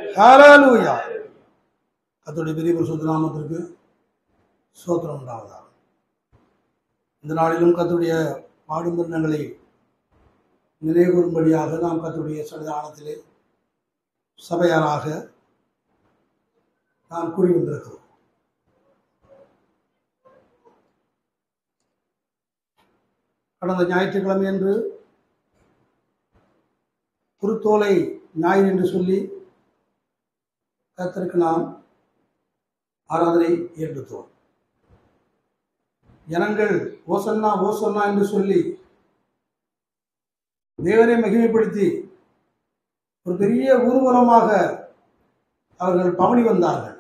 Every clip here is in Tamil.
ஹalleluya கர்த்தருடைய பெரிய பரிசுத்த நாமத்திற்கு ஸ்தோத்திரம் உண்டாவதாக இந்த நாளிலும் கர்த்தருடைய பாடும் மரணங்களை நினைவுறும்படியாக நாம் கர்த்தருடைய சன்னிதானத்திலே சபையாராக நாம் கூடி வந்திருக்கிறோம் கடந்த ஞாயிற்றுக்கிழமை என்று குருத்தோலை ஞாயிறு என்று சொல்லி கர்த்தருக்கு நாம் ஆராதனை ஏற்படுத்துவோம் ஜனங்கள் ஓசன்னா ஓசன்னா என்று சொல்லி தேவனை மகிமைப்படுத்தி ஒரு பெரிய ஊர்வலமாக அவர்கள் பவனி வந்தார்கள்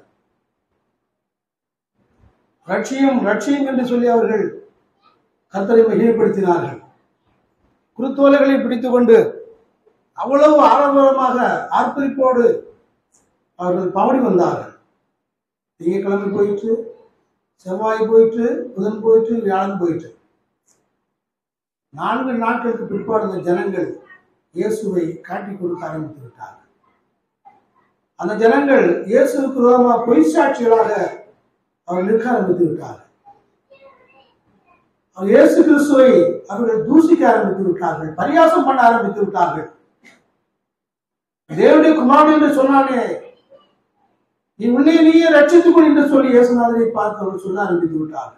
ரட்சியம் ரட்சியம் என்று சொல்லி அவர்கள் கர்த்தரை மகிமைப்படுத்தினார்கள் குருத்தோலைகளை பிடித்துக்கொண்டு அவ்வளவு ஆடம்பரமாக ஆர்ப்பரிப்போடு அவர்கள் பவனி வந்தார்கள் திங்கட்கிழமை போயிற்று செவ்வாய் போயிற்று புதன் போயிற்று வியாழன் போயிற்று நான்கு நாட்களுக்கு பிற்பாடு அந்த ஜனங்கள் இயேசுவை காட்டி கொடுக்க ஆரம்பித்து விட்டார்கள் அந்த ஜனங்கள் இயேசுவுக்கு விரோதமாக பொய் சாட்சிகளாக அவர்கள் நிற்க ஆரம்பித்து விட்டார்கள் அவர் இயேசு கிறிஸ்துவை அவர்கள் தூசிக்க ஆரம்பித்து விட்டார்கள் பரியாசம் பண்ண ஆரம்பித்து விட்டார்கள் தேவனுடைய குமாரன் என்று சொன்னானே நீ உன்னை நீயே ரட்சித்துக் கொள் என்று சொல்லி இயேசுநாதரை பார்த்து அவர் சொல்ல ஆரம்பித்து விட்டார்கள்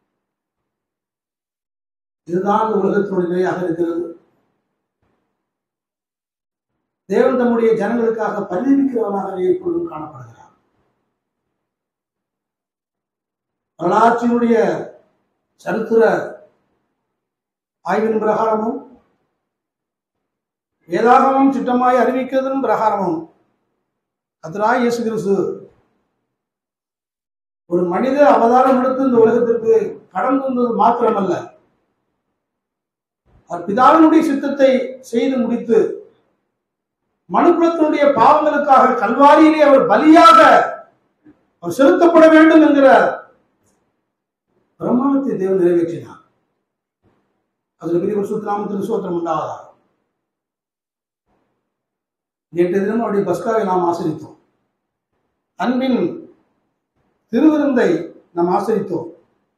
இதுதான் இந்த உலகத்தினுடைய நிலையாக இருக்கிறது தேவன் தம்முடைய ஜனங்களுக்காக பரிதவிக்கிறவனாகவே இப்பொழுதும் காணப்படுகிறார் வரலாற்றினுடைய சரித்திர ஆய்வின் பிரகாரமும் வேதாகமும் திட்டமாய் அறிவிக்கிறதன் பிரகாரமும் கத்தராய் இயேசு கிறிஸ்து ஒரு மனித அவதாரம் எடுத்து இந்த உலகத்திற்கு கடந்து வந்தது மாத்திரமல்ல அவர் பிதாவினுடைய சித்தத்தை செய்து முடித்து மனுக்குலத்தினுடைய பாவங்களுக்காக கல்வாரியிலே அவர் பலியாக அவர் செலுத்தப்பட வேண்டும் என்கிற பிரமாணத்தை தேவன் நிறைவேற்றினார் அதில் பெரிய ஒரு சுத்தராமத்தின் சோத்திரம் உண்டாவதா நேற்று தினம் அவருடைய பஸ்காவை நாம் ஆசிரித்தோம் அன்பின் திருவிருந்தை நாம் ஆசிரித்தோம்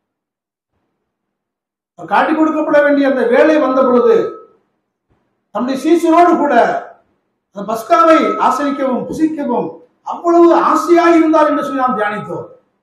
அவர் காட்டிக் கொடுக்கப்பட வேண்டிய அந்த வேலை வந்த பொழுது தம்முடைய சீசனோடு கூட அந்த பஸ்காவை ஆசிரிக்கவும் புசிக்கவும் அவ்வளவு ஆசையாய் இருந்தார் என்று சொல்லி நாம் தியானித்தோம்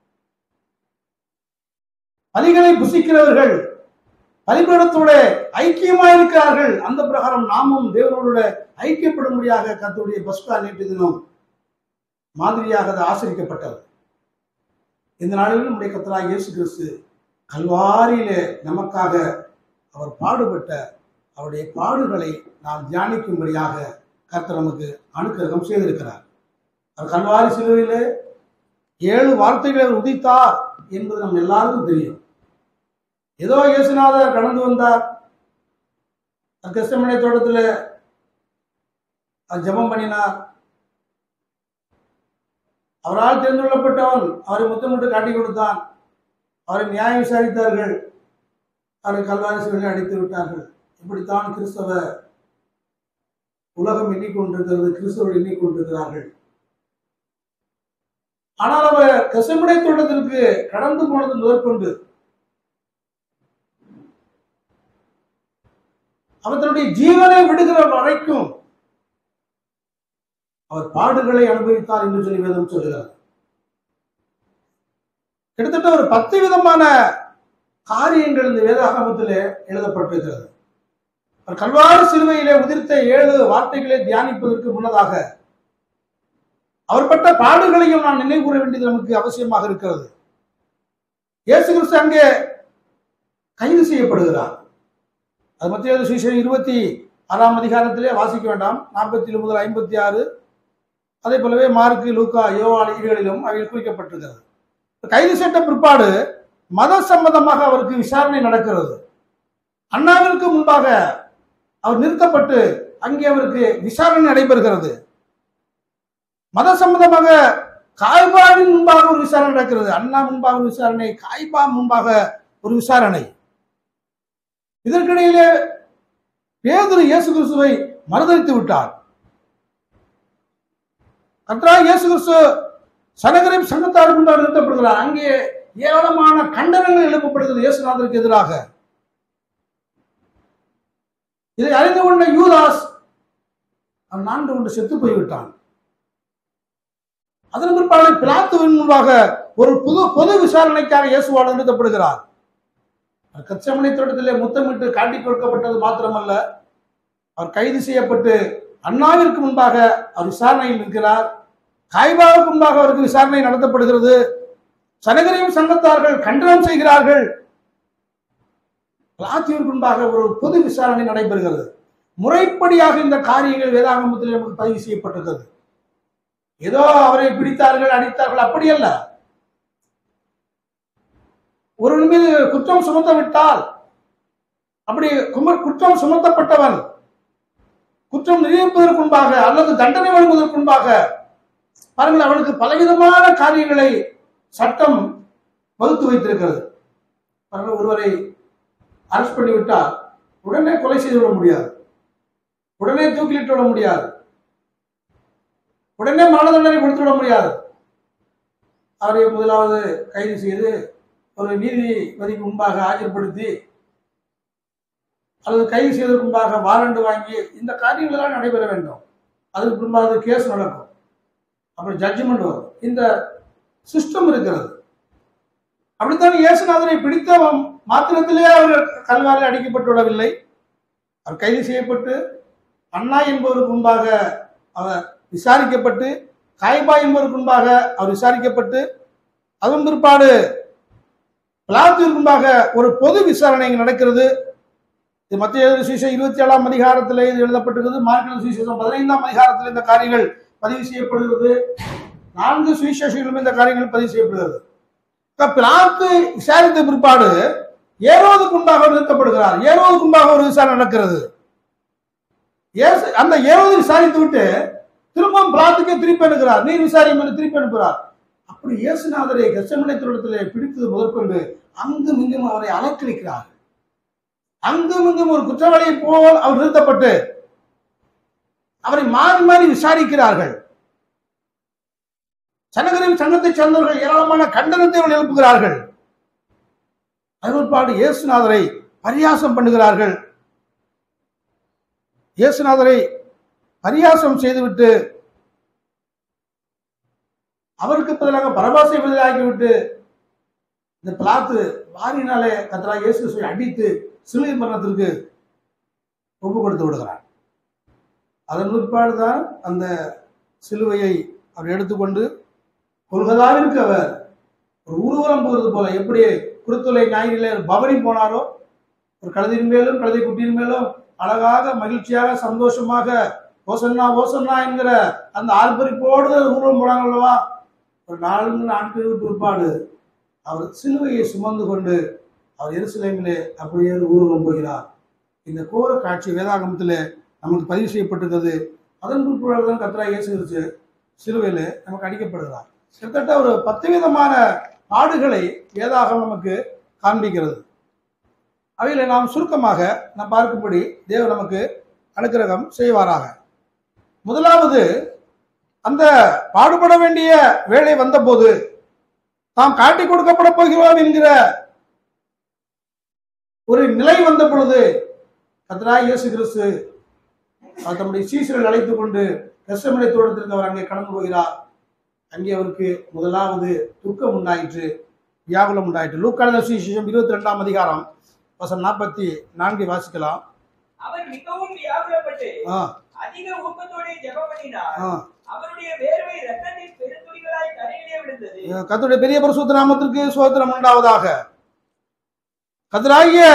பலிகளை புசிக்கிறவர்கள் பலிபீடத்தோட ஐக்கியமாய் இருக்கிறார்கள் அந்த பிரகாரம் நாமும் தேவனோட ஐக்கியப்படும்படியாக கர்த்தருடைய பஸ்கா நேற்று தினம் மாதிரியாக அது ஆசிரிக்கப்பட்டது இந்த நாளில் நம்முடைய கத்தராக இயேசு கிறிஸ்து கல்வாரியிலே நமக்காக அவர் பாடுபட்ட அவருடைய பாடுகளை நாம் தியானிக்கும்படியாக கர்த்தர் நமக்கு அனுக்கிரகம் செய்திருக்கிறார் அவர் கல்வாரி சிலுவையிலே ஏழு வார்த்தைகளை அவர் உதித்தார் என்பது நம்ம எல்லாருக்கும் தெரியும் ஏதோ இயேசுநாதர் கடந்து வந்தார் கிருஷ்ணமணி தோட்டத்தில் ஜெபம் பண்ணினார் அவரால் தெரிந்து கொள்ளப்பட்டவன் அவரை முத்தமிட்டு காட்டி கொடுத்தான் அவரை நியாயம் விசாரித்தார்கள் அவரை கல்வாரி சிலையில் அடித்து விட்டார்கள் இப்படித்தான் கிறிஸ்தவ உலகம் எண்ணிக்கொண்டிருக்கிறது கிறிஸ்தவர்கள் எண்ணிக்கொண்டிருக்கிறார்கள் ஆனால் அவர் கசமுடை தோட்டத்திற்கு கடந்து போனது முதற்கொண்டு அவர் தன்னுடைய ஜீவனை விடுகிற வரைக்கும் அவர் பாடுகளை அனுபவித்தார் என்று சொல்லி வேதம் சொல்கிறார் கிட்டத்தட்ட ஒரு பத்து விதமான காரியங்கள் இந்த வேதாகமத்திலே எழுதப்பட்டிருக்கிறது அவர் கல்வாறு சிலுவையிலே உதிர்த்த ஏழு வார்த்தைகளை தியானிப்பதற்கு முன்னதாக அவர் பட்ட பாடுகளையும் நான் நினைவு கூற வேண்டியது நமக்கு அவசியமாக இருக்கிறது இயேசு கிறிஸ்து அங்கே கைது செய்யப்படுகிறார் அது மத்திய சுவிசேஷம் இருபத்தி ஆறாம் அதிகாரத்திலே வாசிக்க வேண்டாம் நாற்பத்தி முதல் ஐம்பத்தி ஆறு அதே போலவே மார்க்கு லூக்கா யோவான் இதுகளிலும் அவைகள் குறிக்கப்பட்டிருக்கிறது கைது செய்த பிற்பாடு மத சம்பந்தமாக அவருக்கு விசாரணை நடக்கிறது அண்ணாவிற்கு முன்பாக அவர் நிறுத்தப்பட்டு அங்கே அவருக்கு விசாரணை நடைபெறுகிறது மத சம்பந்தமாக காய்பாவின் முன்பாக ஒரு விசாரணை நடக்கிறது அண்ணா முன்பாக ஒரு விசாரணை காய்பா முன்பாக ஒரு விசாரணை இதற்கிடையிலே பேதுரு இயேசு கிறிஸ்துவை மறுதளித்து விட்டார் கர்த்தராகிய இயேசு கிறிஸ்து சனகரையும் சங்கத்தாருக்கு முன்பாக நிறுத்தப்படுகிறார் அங்கே ஏராளமான கண்டனங்கள் எழுப்பப்படுகிறது இயேசுநாதருக்கு எதிராக இதை அறிந்து கொண்ட யூதாஸ் அவன் நான்கு கொண்டு செத்து போய்விட்டான் அதன் பிற்பாடு பிலாத்துவின் முன்பாக ஒரு புது பொது விசாரணைக்காக இயேசுவாடு நிறுத்தப்படுகிறார் கச்சமணி தோட்டத்திலே முத்தமிட்டு காட்டிக் கொடுக்கப்பட்டது மாத்திரமல்ல அவர் கைது செய்யப்பட்டு அண்ணாவிற்கு முன்பாக அவர் விசாரணையில் நிற்கிறார் காய்பாவுக்கு முன்பாக அவருக்கு விசாரணை நடத்தப்படுகிறது சனகரையும் சங்கத்தார்கள் கண்டனம் செய்கிறார்கள் பிளாத்தியூருக்கு முன்பாக ஒரு பொது விசாரணை நடைபெறுகிறது முறைப்படியாக இந்த காரியங்கள் வேதாகமத்தில் நமக்கு பதிவு செய்யப்பட்டிருக்கிறது ஏதோ அவரை பிடித்தார்கள் அடித்தார்கள் அப்படி அல்ல ஒரு மீது குற்றம் சுமத்த விட்டால் அப்படி குமர் குற்றம் சுமத்தப்பட்டவன் குற்றம் நிரூபிப்பதற்கு முன்பாக அல்லது தண்டனை வழங்குவதற்கு முன்பாக பாருங்கள் அவனுக்கு பலவிதமான காரியங்களை சட்டம் வகுத்து வைத்திருக்கிறது பாருங்கள் ஒருவரை அரெஸ்ட் பண்ணிவிட்டால் உடனே கொலை செய்து விட முடியாது உடனே தூக்கிலிட்டு விட முடியாது உடனே மரண தண்டனை கொடுத்து விட முடியாது அவரை முதலாவது கைது செய்து ஒரு நீதிபதிக்கு முன்பாக ஆஜர்படுத்தி அல்லது கைது செய்வதற்கு முன்பாக வாரண்டு வாங்கி இந்த காரியங்கள் எல்லாம் நடைபெற வேண்டும் அதுக்கு முன்பாக கேஸ் நடக்கும் அப்புறம் ஜட்ஜ்மெண்ட் வரும் இந்த சிஸ்டம் இருக்கிறது அப்படித்தான் இயேசுநாதனை பிடித்த மாத்திரத்திலே அவர் கல்வாரில் அடிக்கப்பட்டு விடவில்லை அவர் கைது செய்யப்பட்டு அண்ணா என்பவருக்கு முன்பாக அவர் விசாரிக்கப்பட்டு காய்பா என்பவருக்கு முன்பாக அவர் விசாரிக்கப்பட்டு அதன் பிற்பாடு பிளாத்துவிற்கு முன்பாக ஒரு பொது விசாரணை இங்கு நடக்கிறது இது மத்திய சுவிசேஷம் இருபத்தி ஏழாம் அதிகாரத்தில் இது எழுதப்பட்டிருக்கிறது மார்க்கெட் சுவிசேஷம் பதினைந்தாம் அதிகாரத்தில் இந்த காரியங்கள் பதிவு செய்யப்படுகிறது நான்கு சுவிசேஷங்களும் இந்த காரியங்கள் பதிவு செய்யப்படுகிறது இப்ப பிலாத்து விசாரித்த பிற்பாடு ஏரோதுக்கு முன்பாக நிறுத்தப்படுகிறார் ஏரோதுக்கு முன்பாக ஒரு விசாரணை நடக்கிறது ஏசு அந்த ஏரோது விசாரித்து விட்டு திரும்பவும் பிளாத்துக்கே திருப்பி அனுப்புகிறார் நீர் விசாரியும் என்று திருப்பி அனுப்புகிறார் அப்படி இயேசுநாதரை கச்சமனை திருடத்திலே பிடித்தது முதற்கொண்டு அங்கும் இங்கும் அவரை அலக்களிக்கிறார் அங்கும் இங்கும் ஒரு குற்றவாளியை போல் அவர் நிறுத்தப்பட்டு அவரை மாறி மாறி விசாரிக்கிறார்கள் சனகரின் சங்கத்தை சேர்ந்தவர்கள் ஏராளமான கண்டனத்தை அவர்கள் எழுப்புகிறார்கள் அருள்பாடு இயேசுநாதரை பரியாசம் பண்ணுகிறார்கள் இயேசுநாதரை பரியாசம் செய்துவிட்டு அவருக்கு பதிலாக பரபாசை பதிலாகிவிட்டு இந்த பிளாத்து வாரினாலே கத்தரா இயேசு கிறிஸ்துவை அடித்து சிலுவை மரணத்திற்கு ஒப்பு கொடுத்து விடுகிறார் அதன் பிற்பாடு தான் அந்த சிலுவையை அவர் எடுத்துக்கொண்டு கொள்கதாவிற்கு அவர் ஒரு ஊர்வலம் போகிறது போல எப்படி குருத்துளை ஞாயிறிலே பவனி போனாரோ ஒரு கழுதின் மேலும் கழுதை குட்டியின் மேலும் அழகாக மகிழ்ச்சியாக சந்தோஷமாக ஓசன்னா ஓசன்னா என்கிற அந்த ஆர்ப்பரிப்போடு ஊர்வலம் போனாங்க அல்லவா ஒரு நான்கு நாட்களுக்கு பிற்பாடு அவர் சிலுவையை சுமந்து கொண்டு அவர் எருசலேமிலே அப்படியே ஊர்வலம் போகிறார் இந்த கோர காட்சி வேதாகமத்தில் நமக்கு பதிவு செய்யப்பட்டிருக்கிறது அதன் பிற்பாடு தான் கத்ரா இயேசு கிறிஸ்து சிலுவையில் நமக்கு அடிக்கப்படுகிறார் கிட்டத்தட்ட ஒரு பத்து விதமான பாடுகளை வேதாகம் நமக்கு காண்பிக்கிறது அவைகளை நாம் சுருக்கமாக நாம் பார்க்கும்படி தேவன் நமக்கு அனுக்கிரகம் செய்வாராக முதலாவது அந்த பாடுபட வேண்டிய வேலை வந்தபோது தாம் காட்டி கொடுக்கப்பட போகிறோம் என்கிற ஒரு நிலை வந்த பொழுது கத்ரா இயேசு கிறிஸ்து அவர் தம்முடைய சீசர்கள் அழைத்துக் கொண்டு கெசமனை தோட்டத்திற்கு அவர் அங்கே கடந்து போகிறார் அங்கே அவருக்கு முதலாவது துக்கம் உண்டாயிற்று வியாகுலம் உண்டாயிற்று லூக்கான சுவிசேஷம் இருபத்தி ரெண்டாம் அதிகாரம் வசம் நாற்பத்தி நான்கை வாசிக்கலாம் அவர் மிகவும் வியாகுலப்பட்டு ஆ அதிக ஊக்கத்தோட ஜெபம் பண்ணினார் ஆ அவருடைய வேர்வை ரத்தத்தில் பெருந்துளிகளாய் தரையிலே விழுந்தது கர்த்தருடைய பெரிய பரிசுத்த நாமத்திற்கு சோத்திரம் உண்டாவதாக கத்தராகிய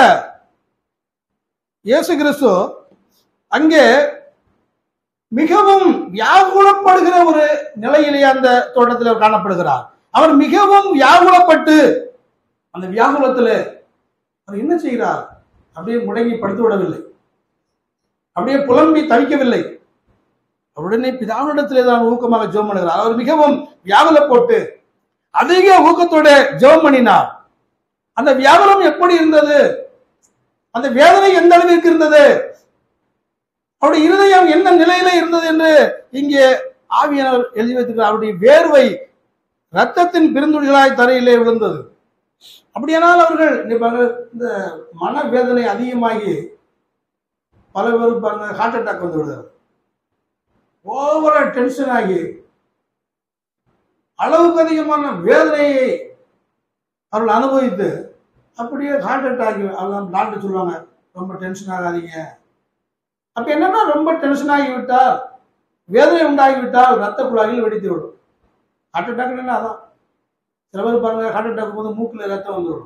இயேசு கிறிஸ்து அங்கே மிகவும் வியாகுலப்படுகிற ஒரு நிலையிலே அந்த தோட்டத்தில் அவர் காணப்படுகிறார் அவர் மிகவும் வியாகுலப்பட்டு அந்த வியாகுலத்தில் அவர் என்ன செய்கிறார் அப்படியே முடங்கி படுத்து விடவில்லை அப்படியே புலம்பி தவிக்கவில்லை உடனே பிதாவினிடத்திலே தான் ஊக்கமாக ஜெபம் பண்ணுகிறார் அவர் மிகவும் வியாகுல போட்டு அதிக ஊக்கத்தோட ஜெபம் பண்ணினார் அந்த வியாகுலம் எப்படி இருந்தது அந்த வேதனை எந்த அளவிற்கு இருந்தது அவருடைய இருதயம் என்ன நிலையில இருந்தது என்று இங்கே ஆவியானவர் எழுதி வைத்திருக்கிறார் அவருடைய வேர்வை ரத்தத்தின் பெருந்துளிகளாய் தரையிலே விழுந்தது அப்படியானால் அவர்கள் இங்க பாருங்க, இந்த மனவேதனை அதிகமாகி பல பேருக்கு பாருங்க ஹார்ட் அட்டாக் வந்து விடுறது ஓவரா டென்ஷன் ஆகி அளவுக்கு அதிகமான வேதனையை அவர்கள் அனுபவித்து அப்படியே ஹார்ட் அட்டாக் அதான் டாக்டர் சொல்லுவாங்க ரொம்ப டென்ஷன் ஆகாதீங்க அப்ப என்னன்னா ரொம்ப டென்ஷன் ஆகிவிட்டால் வேதனை உண்டாகிவிட்டால் ரத்த குழாயில் வெடித்து விடும் ஹார்ட் அட்டாக் என்ன அதான் சில பேர் பாருங்க ஹார்ட் அட்டாக் போது மூக்குல ரத்தம் வந்துவிடும்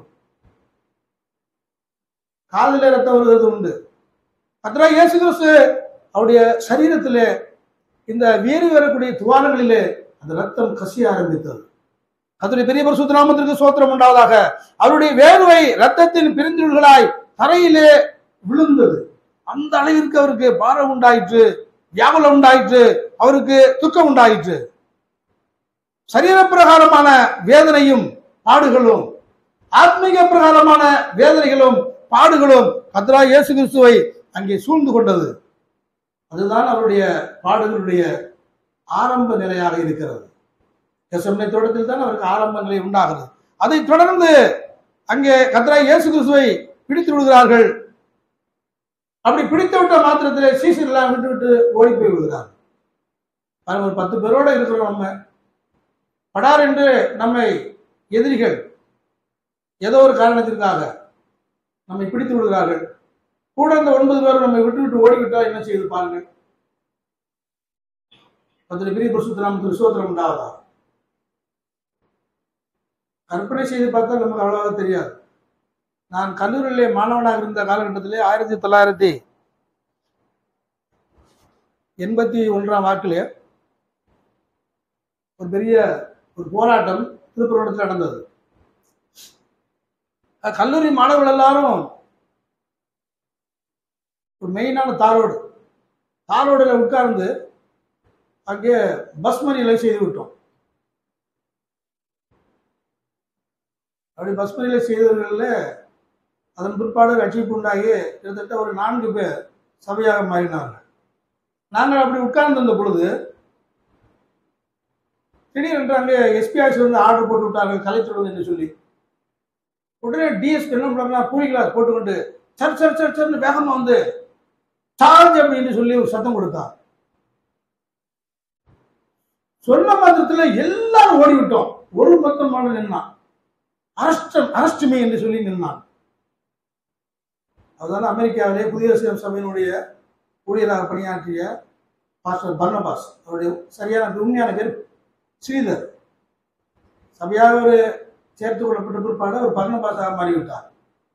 காதுல ரத்தம் வருகிறது உண்டு அத்தனை இயேசு கிறிஸ்து அவருடைய சரீரத்திலே இந்த வேறு வரக்கூடிய துவாரங்களிலே அந்த ரத்தம் கசிய ஆரம்பித்தது அதனுடைய பெரிய பரிசுத்த நாமத்திற்கு சோத்திரம் உண்டாவதாக அவருடைய வேர்வை ரத்தத்தின் பிரிந்துகளாய் தரையிலே விழுந்தது அந்த அளவிற்கு அவருக்கு பாரம் உண்டாயிற்று வியாகுலம் உண்டாயிற்று அவருக்கு துக்கம் உண்டாயிற்று சரீர பிரகாரமான வேதனையும் பாடுகளும் ஆத்மீக பிரகாரமான வேதனைகளும் பாடுகளும் கத்ரா இயேசு கிறிஸ்துவை அங்கே சூழ்ந்து கொண்டது அதுதான் அவருடைய பாடுகளுடைய ஆரம்ப நிலையாக இருக்கிறது கெசம்னை தோட்டத்தில் தான் அவருக்கு ஆரம்ப நிலை உண்டாகிறது அதைத் தொடர்ந்து அங்கே கத்ரா இயேசு கிறிஸ்துவை பிடித்து விடுகிறார்கள் அப்படி பிடித்து விட்ட மாத்திரத்திலே சீசன் எல்லாம் விட்டு விட்டு ஓடி போய் விடுகிறார் பாருங்க, ஒரு பத்து பேரோட இருக்கிறோம் நம்ம படார் என்று நம்மை எதிரிகள் ஏதோ ஒரு காரணத்திற்காக நம்மை பிடித்து விடுகிறார்கள் கூட இந்த ஒன்பது பேரும் நம்மை விட்டு விட்டு ஓடிவிட்டால் என்ன செய்து பாருங்க அதில் பெரிய பரிசுத்தராமத்து விசுவத்திரம் உண்டாவதா கற்பனை செய்து பார்த்தா நமக்கு அவ்வளவா தெரியாது நான் கல்லூரியிலே மாணவனாக இருந்த காலகட்டத்திலே ஆயிரத்தி தொள்ளாயிரத்தி எண்பத்தி ஒன்றாம் வாக்கிலே ஒரு பெரிய ஒரு போராட்டம் திருப்பூரத்தில் நடந்தது அஹ் கல்லூரி மாணவர்கள் எல்லாரும் ஒரு மெயினான தாரோடு தாரோடில் உட்கார்ந்து அங்கே பஸ் மறியலை செய்து விட்டோம் அப்படி பஸ் மறியலை செய்தவர்களில் அதன் பிற்பாடு ரட்சிப்பு உண்டாகி கிட்டத்தட்ட ஒரு நான்கு பேர் சபையாக மாறினார்கள் நாங்கள் அப்படி உட்கார்ந்திருந்த பொழுது திடீரென்று அங்கே எஸ்பி ஆஃபீஸ் வந்து ஆர்டர் போட்டு விட்டார்கள் கலைத்துறது என்று சொல்லி உடனே டிஎஸ்பி என்ன பண்ணாங்கன்னா கூலி கிளாஸ் போட்டுக்கொண்டு சர் சர் சர் சர்னு வேகமா வந்து சார்ஜ் அப்படின்னு சொல்லி ஒரு சத்தம் கொடுத்தார் சொன்ன மாத்திரத்துல எல்லாரும் ஓடி விட்டோம் ஒரு மொத்தமான நின்னான் அரஸ்ட் அரஸ்டுமே என்று சொல்லி நின்னான் அதுதான் அமெரிக்காவிலே புதிய சிஎம் சபையினுடைய ஊழியராக பணியாற்றிய பாஸ்டர் பர்னபாஸ் அவருடைய சரியான உண்மையான பேர் ஸ்ரீதர் சபையாக ஒரு சேர்த்துக் கொள்ளப்பட்ட பிற்பாடு அவர் பர்னபாஸாக மாறிவிட்டார்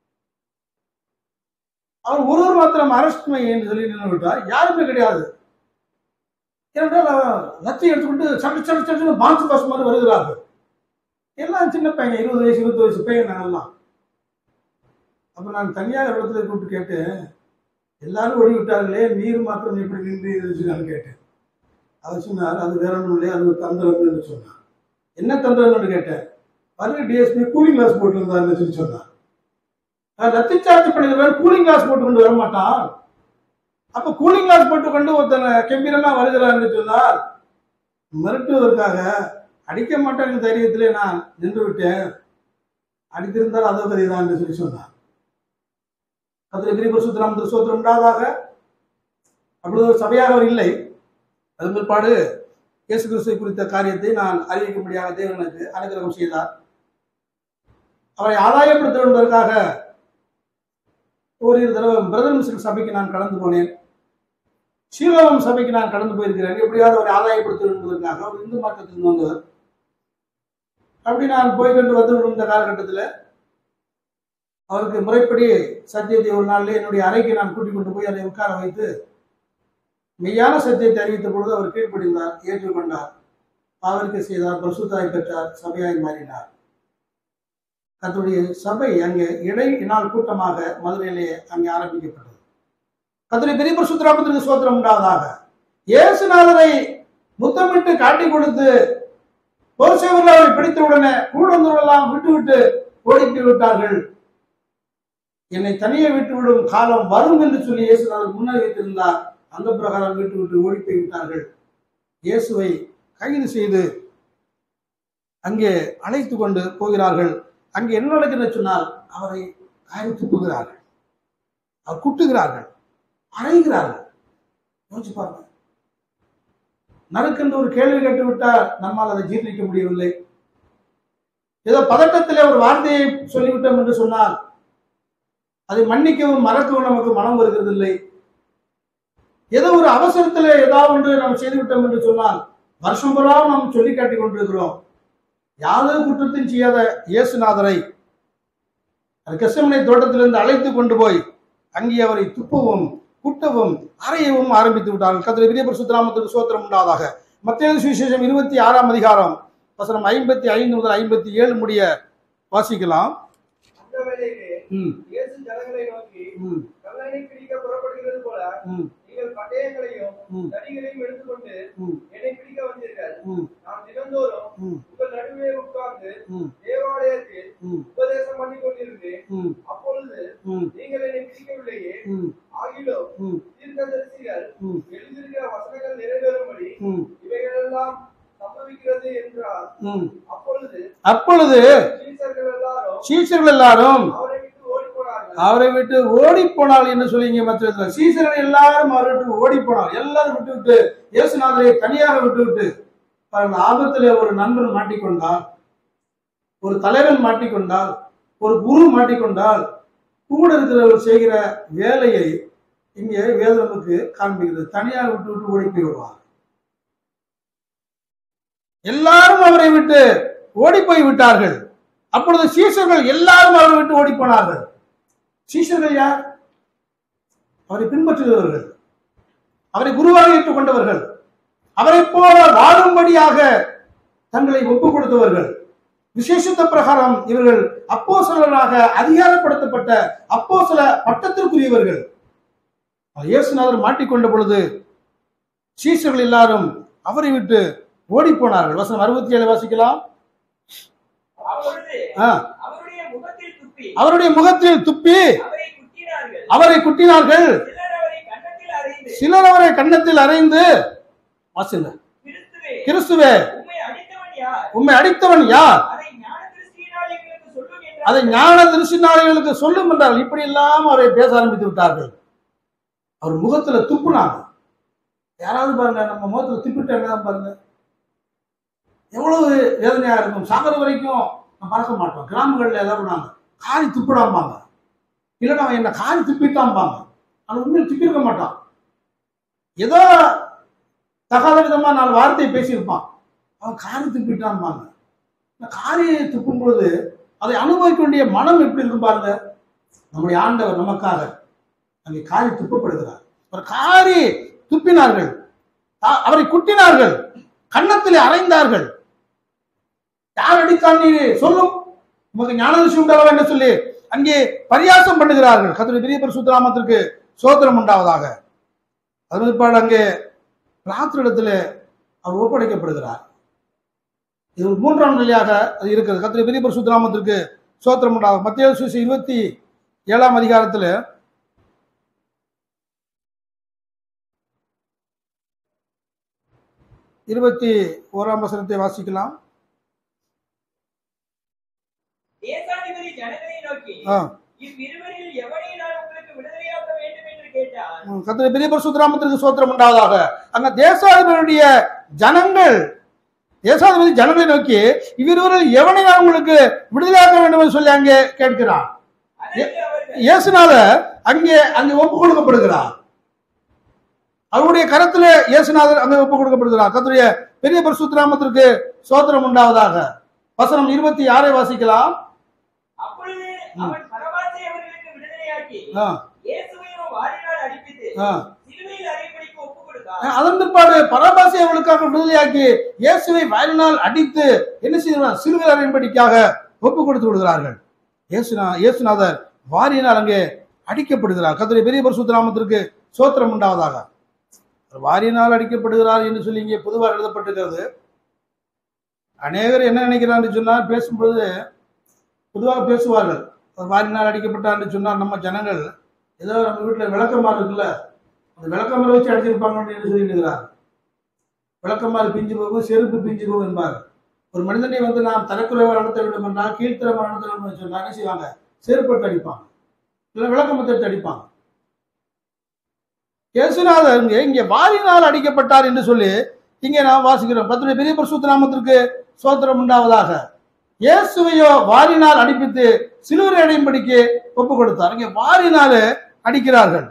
அவர் ஒருவர் மாத்திரம் அரஸ்ட் என்று சொல்லி நின்று விட்டார் யாருமே கிடையாது ஏனென்றால் அவர் லத்தி எடுத்துக்கொண்டு சட்டு சட்டு சட்டு பான்ஸ் பாஸ் மாதிரி வருகிறார்கள் எல்லாம் சின்ன பையன் இருபது வயசு இருபது வயசு பையன் நாங்கெல்லாம் அப்ப நான் தனியாக இடத்துல கூப்பிட்டு கேட்டேன் எல்லாரும் ஓடி விட்டார்களே நீர் மாத்திரம் எப்படி நின்று இருந்துச்சுன்னு கேட்டேன் அவர் சொன்னார் அது வேற ஒன்றும் இல்லையா அது ஒரு தந்திரம்னு சொன்னார் என்ன தந்திரம்னு கேட்டேன் பாருங்க டிஎஸ்பி கூலிங் கிளாஸ் போட்டிருந்தாருன்னு சொல்லி சொன்னார் நான் ரத்தி சார்ஜ் பண்ணிடுவேன் கூலிங் கிளாஸ் போட்டு கொண்டு வர மாட்டான் அப்ப கூலிங் கிளாஸ் போட்டுக்கொண்டு ஒருத்தனை கெம்பீரமா வருகிறான்னு சொன்னால் மிரட்டுவதற்காக அடிக்க மாட்டேன் தைரியத்திலே நான் நின்று விட்டேன் அடித்திருந்தால் அதோ கதைதான் என்று சொல்லி சொன்னார் அதில் கிரிபர் சுத்திரம் திருசோத்திரம் உண்டாதாக அப்பொழுது ஒரு சபையாக அவர் இல்லை அதன் பிற்பாடு இயேசு கிறிஸ்துவை குறித்த காரியத்தை நான் அறிவிக்கும்படியாக தேவன் எனக்கு அனுகிரகம் செய்தார் அவரை ஆதாயப்படுத்த என்பதற்காக ஓரிரு தடவை பிரதர் மிஸ்டர் சபைக்கு நான் கடந்து போனேன் ஸ்ரீலோகம் சபைக்கு நான் கடந்து போயிருக்கிறேன் எப்படியாவது அவரை ஆதாயப்படுத்த என்பதற்காக அவர் இந்து மார்க்கத்தில் வந்தவர் அப்படி நான் போய்கொண்டு வந்து இருந்த காலகட்டத்தில் அவருக்கு முறைப்படி சத்தியத்தை ஒரு நாளில் என்னுடைய அறைக்கு நான் கூட்டிக் கொண்டு போய் அதை உட்கார வைத்து மெய்யான சத்தியத்தை அறிவித்த பொழுது அவர் கீழ்ப்படிந்தார் ஏற்றுக்கொண்டார் பாவரிக்கை செய்தார் பரிசுத்தாய் பெற்றார் சபையாய் மாறினார் கத்துடைய சபை அங்கே இடை இனால் கூட்டமாக மதுரையிலே அங்கே ஆரம்பிக்கப்பட்டது கத்துடைய பெரிய பரிசுத்தராமத்திற்கு சோத்திரம் உண்டாவதாக இயேசுநாதரை முத்தமிட்டு காட்டி கொடுத்து ஒரு சேவர்கள் அவரை பிடித்த உடனே கூட வந்தவர்களெல்லாம் விட்டு விட்டு ஓடித்து விட்டார்கள் என்னை தனியே விட்டு விடும் காலம் வரும் என்று சொல்லி இயேசுநாதர் முன்னறிவித்திருந்தார் அந்த பிரகாரம் விட்டு விட்டு ஓடி போய் விட்டார்கள் இயேசுவை கைது செய்து அங்கே அழைத்து கொண்டு போகிறார்கள் அங்கே என்ன நடக்கிறது சொன்னால் அவரை காரி துப்புகிறார்கள் அவர் குட்டுகிறார்கள் அறைகிறார்கள் யோசிச்சு பாருங்க நறுக்கென்று ஒரு கேள்வி கேட்டு விட்டால் நம்மால் அதை ஜீர்ணிக்க முடியவில்லை ஏதோ பதட்டத்திலே ஒரு வார்த்தையை சொல்லிவிட்டோம் என்று சொன்னால் அதை மன்னிக்கவும் மறக்கவும் நமக்கு மனம் வருகிறது இல்லை ஏதோ ஒரு அவசரத்தில் ஏதாவது ஒன்று நாம் செய்துவிட்டோம் என்று சொன்னால் வருஷம் பூரா நாம் சொல்லி காட்டிக் கொண்டிருக்கிறோம் யாதொரு குற்றத்தையும் செய்யாத இயேசுநாதரை கெசமனை தோட்டத்திலிருந்து அழைத்து கொண்டு போய் அங்கே அவரை துப்பவும் குட்டவும் அறையவும் ஆரம்பித்து விட்டார்கள் கத்திர பெரிய பரிசுத்தராமத்துக்கு சோத்திரம் உண்டாதாக மத்திய சுவிசேஷம் இருபத்தி ஆறாம் அதிகாரம் வசனம் ஐம்பத்தி ஐந்து முதல் ஐம்பத்தி ஏழு முடிய வாசிக்கலாம் அந்த வேளையிலே ம், இயேசு ஜனங்களை நோக்கி ம், கல்லனை பிடிக்க புறப்படுகிறது போல ம், நீங்கள் பட்டயங்களையும் ம். தடிகளையும் எடுத்துக்கொண்டு ம், என்னை பிடிக்க வந்தீர்கள் ம், நான் தினந்தோறும் ம், உங்கள் நடுவே உட்கார்ந்து ம், தேவாலயத்தில் ம், உபதேசம் பண்ணி கொண்டிருந்தேன் ம், அப்பொழுது ம், நீங்கள் என்னை பிடிக்கவில்லையே ம், ஆகிலும் ம், தீர்க்கதரிசிகள் ம், எழுதியிருக்கிற வசனங்கள் நிறைவேறும்படி ம், இவைகளெல்லாம் சம்பவிக்கிறது என்றார் ம். அப்பொழுது அப்பொழுது சீசர்கள் எல்லாரும் சீசர்கள் எல்லாரும் அவரை விட்டு ஓடி போனார்கள் அவரை விட்டு ஓடி போனால் என்று சொல்லிங்க மற்ற சீசர்கள் எல்லாரும் அவரை விட்டு ஓடி போனால் எல்லாரும் விட்டு விட்டு இயேசுநாதரை தனியாக விட்டு விட்டு பாருங்க ஆபத்திலே ஒரு நண்பன் மாட்டிக்கொண்டால் ஒரு தலைவன் மாட்டிக்கொண்டால் ஒரு குரு மாட்டிக்கொண்டால் கூட இருக்கிறவர் செய்கிற வேலையை இங்கே வேதம் நமக்கு காண்பிக்கிறது தனியாக விட்டு விட்டு ஓடி போய் விடுவார் எல்லாரும் அவரை விட்டு ஓடி போய் விட்டார்கள் அப்பொழுது சீசர்கள் எல்லாரும் அவரை விட்டு ஓடி போனார்கள் சீஷர்கள் யார் அவரை பின்பற்றுகிறவர்கள் அவரை குருவாக ஏற்றுக்கொண்டவர்கள் அவரை போல வாழும்படியாக தங்களை ஒப்புக் கொடுத்தவர்கள் விசேஷத்த பிரகாரம் இவர்கள் அப்போசலராக அதிகாரப்படுத்தப்பட்ட அப்போசல பட்டத்திற்குரியவர்கள் இயேசுநாதர் மாட்டிக்கொண்ட பொழுது சீஷர்கள் எல்லாரும் அவரை விட்டு ஓடி போனார்கள் வசனம் அறுபத்தி ஏழு வாசிக்கலாம் அப்பொழுது ஆ, அவருடைய முகத்தில் துப்பி அவருடைய முகத்தில் துப்பி அவரை குத்தினார்கள் அவரை குட்டினார்கள் சிலர் அவரை கன்னத்தில் அறைந்து சிலர் அவரை கன்னத்தில் அறைந்து வாசிங்க கிறிஸ்துவே கிறிஸ்துவே உம்மை அடித்தவன் யார் உம்மை அடித்தவன் யார் அதை ஞான திருஷ்டியினால் எங்களுக்கு சொல்லும் என்றார் அதை ஞான திருஷ்டினாளிகளுக்கு சொல்லும் என்றார்கள் இப்படி எல்லாம் அவரை பேச ஆரம்பித்து விட்டார்கள் அவர் முகத்துல துப்புனாங்க யாராவது பாருங்க நம்ம முகத்துல துப்பிட்டாங்க பாருங்க எவ்வளவு வேதனையா இருக்கும் சாகர வரைக்கும் நம்ம மறக்க மாட்டோம் கிராமங்கள்ல ஏதாவது பண்ணாங்க காரி துப்பிடாம்பாங்க இல்லைன்னா அவன் என்ன காரி துப்பிட்டாம்பாங்க அவன் உண்மையில் துப்பியிருக்க மாட்டான் ஏதோ தகாத விதமா நாலு வார்த்தையை பேசியிருப்பான் அவன் காரி துப்பிட்டான்பாங்க இந்த காரியை துப்பும் பொழுது அதை அனுபவிக்க வேண்டிய மனம் எப்படி இருக்கும் பாருங்க நம்முடைய ஆண்டவர் நமக்காக அங்கே காரி துப்பப்படுகிறார் ஒரு காரி துப்பினார்கள் அ- அவரை குட்டினார்கள் கன்னத்திலே அறைந்தார்கள் யார் அடித்தான் நீ சொல்லும் உமக்கு ஞானதிசி உண்டாக வேண்டும் சொல்லி அங்கே பரியாசம் பண்ணுகிறார்கள் கத்திரி பெரிய பரிசுத்தராமத்திற்கு சோத்திரம் உண்டாவதாக அது பிற்பாடு அங்கே பிராத்திரிடத்தில் அவர் ஒப்படைக்கப்படுகிறார் இது ஒரு மூன்றாம் நிலையாக அது இருக்கிறது கத்திரி பெரிய பரிசுத்தராமத்திற்கு சோத்திரம் உண்டாகும் மத்திய சுசி இருபத்தி ஏழாம் அதிகாரத்தில் இருபத்தி ஓராம் வசனத்தை வாசிக்கலாம் தேசாதிபதி ஜனங்களை நோக்கி ஆ. இவ்விருவரில் எவனை நான் உங்களுக்கு விடுதலையாக்க வேண்டும் என்று கேட்டார் கத்திர பெரிய பரிசுத்தராமத்திற்கு சோத்திரம் உண்டாவதாக அங்க தேசாதிபதியுடைய ஜனங்கள் தேசாதிபதி ஜனங்களை நோக்கி இவ்விருவரில் எவனை நான் உங்களுக்கு விடுதலையாக்க வேண்டும் என்று சொல்லி அங்கே கேட்கிறான் அதற்கு அவர்கள் இயேசுநாதர் அங்கே அங்கே ஒப்பு கொடுக்கப்படுகிறார் அவருடைய கரத்துல இயேசுநாதர் அங்கே ஒப்பு கொடுக்கப்படுகிறார் கத்துடைய பெரிய பரிசுத்தராமத்திற்கு சோத்திரம் உண்டாவதாக வசனம் இருபத்தி ஆறை வாசிக்கலாம் அப்பொழுது அவன் பரபாசை அவர்களுக்கு விடுதலையாக்கி ஆ, இயேசுவையும் வாரினால் அடிப்பித்து ஆ. சிலுவையில் அறையும்படிக்கு ஒப்புக் கொடுத்தார் அதன் பிற்பாடு பரபாசி அவளுக்காக விடுதலையாக்கி இயேசுவை வயலினால் அடித்து என்ன செய்கிறார் சிறுவர் அறியும்படிக்காக ஒப்பு கொடுத்து விடுகிறார்கள் இயேசுநா இயேசுநாதர் வாரியினால் அங்கே அடிக்கப்படுகிறார் கத்துடைய பெரிய பரிசுத்தராமத்திற்கு சோத்திரம் உண்டாவதாக வாரியினால் அடிக்கப்படுகிறார் என்று சொல்லி இங்கே பொதுவாக எழுதப்பட்டிருக்கிறது அநேகர் என்ன நினைக்கிறான்னு சொன்னால் பேசும்பொழுது பொதுவாக பேசுவார்கள் அவர் வாரினால் அடிக்கப்பட்டார் என்று சொன்னால் நம்ம ஜனங்கள் ஏதோ நம்ம வீட்டில் விளக்கமாக இருக்குல்ல அந்த விளக்கமரை வச்சு அடிச்சிருப்பாங்க என்று சொல்லியிருக்கிறார் விளக்கமாறு பிஞ்சு போகும் செருப்பு பிஞ்சு போகும் என்பார் ஒரு மனிதனை வந்து நாம் தரக்குறைவாக நடத்த வேண்டும் என்றால் கீழ்த்தரமாக நடத்த வேண்டும் என்று சொன்னா என்ன செய்வாங்க செருப்பட்டு அடிப்பாங்க இல்லை விளக்கமத்தை அடிப்பாங்க இயேசுநாதர் இங்கே இங்கே வாரினால் அடிக்கப்பட்டார் என்று சொல்லி இங்கே நாம் வாசிக்கிறோம் பத்துடைய பெரிய பரிசுத்த நாமத்திற்கு சோத்திரம் உண்டாவதாக இயேசுவையோ வாரினால் அடிப்பித்து சிலுவை அடையும்படிக்கு ஒப்பு கொடுத்தார் இங்கே வாரினால் அடிக்கிறார்கள்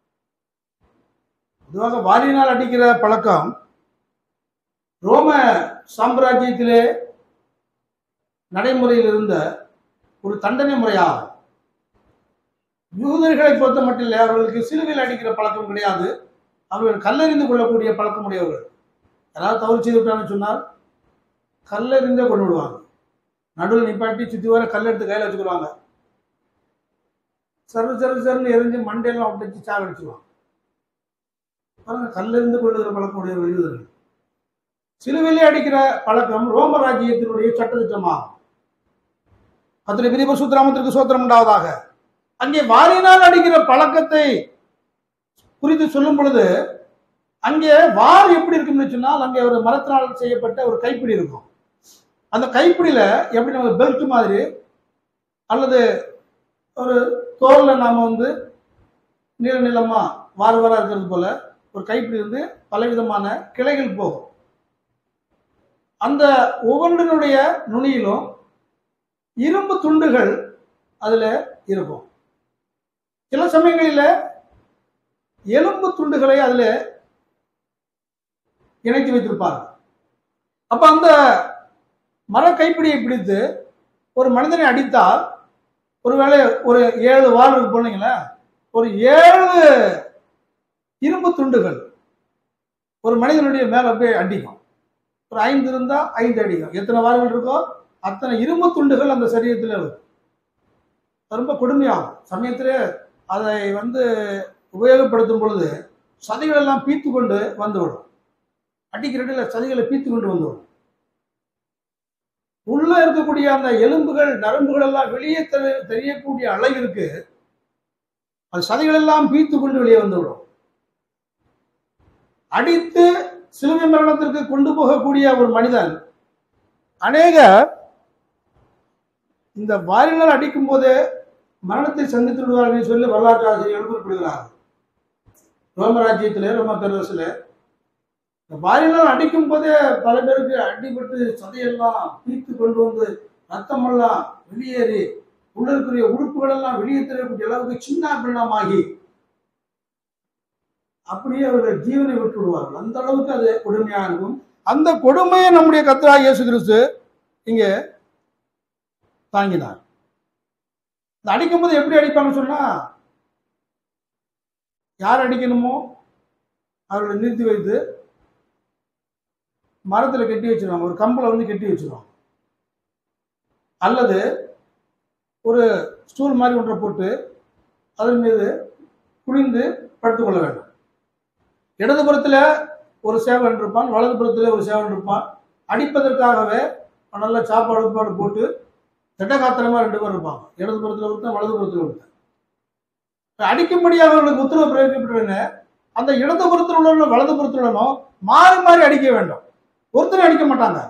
பொதுவாக வாரினால் அடிக்கிற பழக்கம் ரோம சாம்ராஜ்யத்திலே நடைமுறையில் இருந்த ஒரு தண்டனை முறையாகும் யூதர்களை பொறுத்த மட்டும் இல்லை அவர்களுக்கு சிலுவையில் அடிக்கிற பழக்கம் கிடையாது அவர்கள் கல்லறிந்து கொள்ளக்கூடிய பழக்கம் உடையவர்கள் யாராவது தவறு செய்து விட்டான்னு சொன்னால் கல்லறிந்தே கொண்டு விடுவாங்க நடுவில் நிப்பாட்டி சுற்றி வர கல் எடுத்து கையில் வச்சுக்கிடுவாங்க சரு சரு சருன்னு எரிஞ்சு மண்டையெல்லாம் ஒட்டிச்சு சாகடிச்சுருவாங்க பாருங்க கல்லெறிந்து கொள்ளுகிற பழக்கம் உடையவர்கள் யூதர்கள் சிலுவையிலே அடிக்கிற பழக்கம் ரோம ராஜ்யத்தினுடைய சட்டத்திட்டமாகும் அத்தனை பெரிய சூத்திராமத்திற்கு சோத்திரம் உண்டாவதாக அங்கே வாரினால் அடிக்கிற பழக்கத்தை குறித்து சொல்லும் பொழுது அங்கே வார் எப்படி இருக்கும்னு சொன்னால் அங்கே ஒரு மரத்தினால் செய்யப்பட்ட ஒரு கைப்பிடி இருக்கும் அந்த கைப்பிடியில எப்படி நம்ம பெல்ட் மாதிரி அல்லது ஒரு தோல்ல நாம வந்து நீள நீளமா வார வாரா இருக்கிறது போல ஒரு கைப்பிடி வந்து பலவிதமான கிளைகள் போகும் அந்த ஒவ்வொன்றினுடைய நுனியிலும் இரும்பு துண்டுகள் அதுல இருக்கும் சில சமயங்களில் எலும்பு துண்டுகளை அதுல இணைத்து வைத்திருப்பார்கள் அப்ப அந்த மர கைப்பிடியை பிடித்து ஒரு மனிதனை அடித்தால் ஒருவேளை ஒரு ஏழு வால் இருக்கு போனீங்களா ஒரு ஏழு இரும்பு துண்டுகள் ஒரு மனிதனுடைய மேல போய் அடிக்கும் ஒரு ஐந்து இருந்தா ஐந்து அடிக்கும் எத்தனை வாரங்கள் இருக்கோ அத்தனை இரும்பு துண்டுகள் அந்த சரீரத்தில் இருக்கும் அது ரொம்ப கொடுமையாகும் சமயத்திலே அதை வந்து உபயோகப்படுத்தும் பொழுது சதைகள் எல்லாம் பீத்து கொண்டு வந்துவிடும் அடிக்கிற இடத்துல சதைகளை பீத்து கொண்டு வந்துவிடும் உள்ள இருக்கக்கூடிய அந்த எலும்புகள் நரம்புகள் எல்லாம் வெளியே தெரி- தெரியக்கூடிய அளவிற்கு அது சதைகள் எல்லாம் பீத்து கொண்டு வெளியே வந்துவிடும் அடித்து சிலுவை மரணத்திற்கு கொண்டு போகக்கூடிய ஒரு மனிதன் அநேக இந்த வாரினால் அடிக்கும் போதே மரணத்தை சந்தித்து விடுவார்கள் சொல்லி வரலாற்று ஆசிரியர்கள் குறிப்பிடுகிறார்கள் ரோமராஜ்யத்திலே ரோம பேரரசுல இந்த வாரினால் அடிக்கும் போதே பல பேருக்கு அடிபட்டு சதையெல்லாம் பீத்து கொண்டு வந்து ரத்தமெல்லாம் வெளியேறி உள்ள இருக்கிற உறுப்புகள் எல்லாம் வெளியே தெரியக்கூடிய அளவுக்கு சின்ன பின்னமாகி அப்படியே அவர்கள் ஜீவனை விட்டு விடுவார்கள் அந்த அளவுக்கு அது கொடுமையா இருக்கும் அந்த கொடுமையை நம்முடைய கத்ரா இயேசு கிறிஸ்து இங்கே தாங்கினார் இந்த அடிக்கும்போது எப்படி அடிப்பாங்கன்னு சொன்னா யார் அடிக்கணுமோ அவர்களை நிறுத்தி வைத்து மரத்துல கட்டி வச்சிருவாங்க ஒரு கம்பளை வந்து கட்டி வச்சிருவாங்க அல்லது ஒரு ஸ்டூல் மாதிரி ஒன்றை போட்டு அதன் மீது குனிந்து படுத்துக்கொள்ள வேண்டும் இடதுபுறத்துல ஒரு சேவன் இருப்பான் வலதுபுறத்துல ஒரு சேவன் இருப்பான் அடிப்பதற்காகவே நல்ல சாப்பாடு பாடு போட்டு திட்டகாத்திரமா ரெண்டு பேர் இருப்பாங்க இடதுபுறத்துல ஒருத்தன் வலதுபுறத்துல ஒருத்தன் இப்ப அடிக்கும்படியாக அவர்களுக்கு உத்தரவு பிறப்பிக்கப்பட்டன அந்த இடதுபுறத்தில் உள்ளவனும் வலதுபுறத்தில் உள்ளவனும் மாறி மாறி அடிக்க வேண்டும் ஒருத்தர் அடிக்க மாட்டாங்க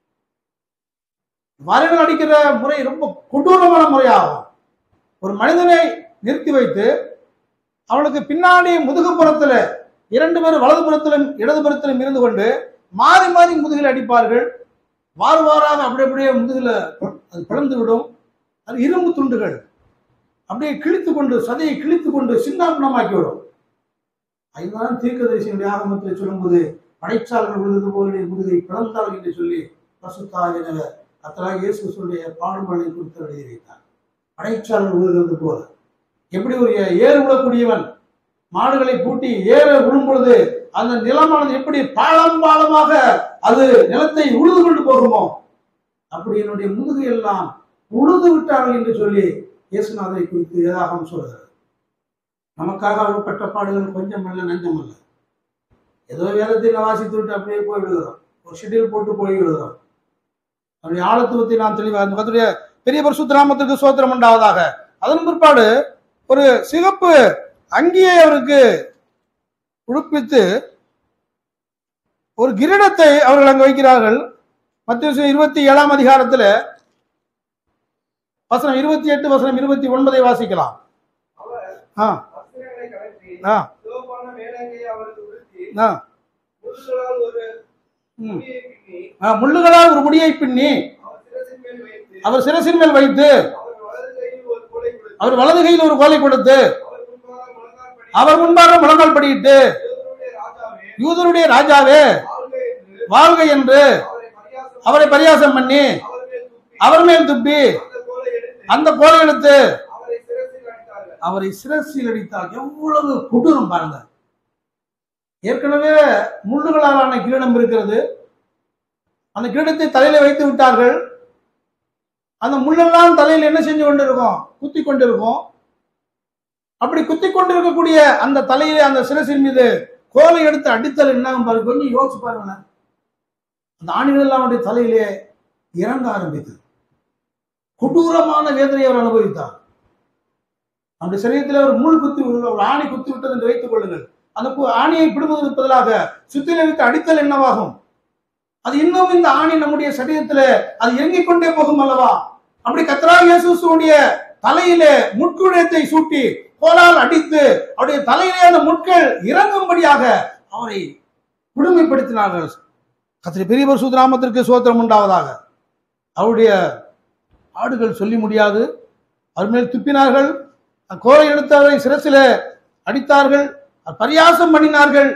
வாரிகள் அடிக்கிற முறை ரொம்ப கொடூரமான முறையாகும் ஒரு மனிதனை நிறுத்தி வைத்து அவனுக்கு பின்னாடி முதுகுப்புறத்துல இரண்டு பேரும் வலதுபுறத்திலும் இடதுபுறத்திலும் இருந்து கொண்டு மாறி மாறி முதுகில் அடிப்பார்கள் வாறு வாராக அப்படி அப்படியே முதுகில் அது பிளந்து விடும் அது இரும்பு துண்டுகள் அப்படியே கிழித்து கொண்டு சதையை கிழித்து கொண்டு சின்னாபின்னமாக்கி விடும் அதுதான் தீர்க்கதரிசியினுடைய ஆகமத்தில் சொல்லும்போது படைச்சாளர்கள் விழுது போல முதுகை பிளந்தார்கள் என்று சொல்லி பசுத்தாயினர் அத்தலாக இயேசு சொல்லிய பாடுபாடை குறித்து எழுதி வைத்தார் படைச்சாளர்கள் விழுகிறது போல எப்படி ஒரு ஏறு விழக்கூடியவன் மாடுகளை பூட்டி ஏற விழும் பொழுது அந்த நிலமானது எப்படி பாலம் பாலமாக அது நிலத்தை உழுது கொண்டு போகுமோ அப்படி என்னுடைய முதுகு எல்லாம் உழுது விட்டார்கள் என்று சொல்லி இயேசுநாதரை குறித்து ஏதாகம் சொல்கிறார் நமக்காக அவர் பெற்ற பாடுகள் கொஞ்சம் அல்ல நஞ்சம் அல்ல ஏதோ வேதத்தை நான் வாசித்து விட்டு அப்படியே போய் விடுகிறோம் ஒரு ஷெட்யூல் போட்டு போய் விடுகிறோம் அவருடைய ஆழத்துவத்தை நாம் தெளிவாக கர்த்தருடைய பெரிய பரிசுத்த நாமத்திற்கு சோத்திரம் உண்டாவதாக அதன் பிற்பாடு ஒரு சிகப்பு அங்கியை அவருக்கு உடுப்பித்து ஒரு கிரீடத்தை அவர்கள் அங்கு வைக்கிறார்கள் மத்திய இருபத்தி ஏழாம் அதிகாரத்துல வசனம் இருபத்தி எட்டு வசனம் இருபத்தி ஒன்பதை வாசிக்கலாம் அவர் ஆ வஸ்திரங்களை கழற்றி ஆ சிவப்பான மேலங்கியை அவருக்கு உடுத்தி ஆ முதுகளால் ஒரு ம். முடியை பின்னி ஆ, முள்ளுகளால் ஒரு முடியை பின்னி அவர் சிரசின் மேல் வைத்து அவர் சிரசின் மேல் வைத்து அவர் வலது கையில் ஒரு கோலை கொடுத்து அவர் வலது கையில் ஒரு கோலை கொடுத்து அவர் முன்பாக முழங்கால் படி அவர் முன்பாக முழங்கால் படியிட்டு யூதருடைய ராஜாவே யூதருடைய ராஜாவே வாழ்க என்று வாழ்க என்று அவரை பரியாசம் அவரை பரியாசம் பண்ணி அவர் மேல் துப்பி அவர் மேல் துப்பி அந்த கோலை எடுத்து அந்த கோலை எடுத்து அவரை சிரசில் அடித்தார்கள் அவரை சிரசில் அடித்தார் எவ்வளவு கொடூரம் பாருங்க ஏற்கனவே முள்ளுகளாலான கிரீடம் இருக்கிறது அந்த கிரீடத்தை தலையில வைத்து விட்டார்கள் அந்த முள்ளெல்லாம் தலையில் என்ன செஞ்சு கொண்டிருக்கும் குத்தி கொண்டிருக்கும் அப்படி குத்தி கொண்டிருக்கக்கூடிய அந்த தலையிலே அந்த சிரசின் மீது கோலை எடுத்து அடித்தல் என்ன பாருங்க கொஞ்சம் யோசிச்சு பாருங்க அந்த ஆணிகள் எல்லாம் அவருடைய தலையிலே இறங்க ஆரம்பித்தது கொடூரமான வேதனையை அவர் அனுபவித்தார் நம்முடைய சரீரத்தில் ஒரு முள் குத்தி ஒரு ஆணி குத்தி விட்டது என்று வைத்துக் கொள்ளுங்கள் அந்த கு- ஆணியை பிடுவதற்கு பதிலாக சுத்தில வைத்து அடித்தல் என்னவாகும் அது இன்னும் இந்த ஆணி நம்முடைய சரீரத்தில் அது இறங்கிக் கொண்டே போகும் அல்லவா அப்படி கத்ரா இயேசுடைய தலையிலே முட்குழத்தை சூட்டி கோலால் அடித்து அவருடைய தலையிலே அந்த முட்கள் இறங்கும்படியாக அவரை கொடுமைப்படுத்தினார்கள் கத்திரி பெரியவர் சுதராமத்திற்கு சோத்திரம் உண்டாவதாக அவருடைய ஆடுகள் சொல்லி முடியாது அவர் மேல் துப்பினார்கள் கோலை எடுத்து அவரை சிரசில அடித்தார்கள் பரியாசம் பண்ணினார்கள்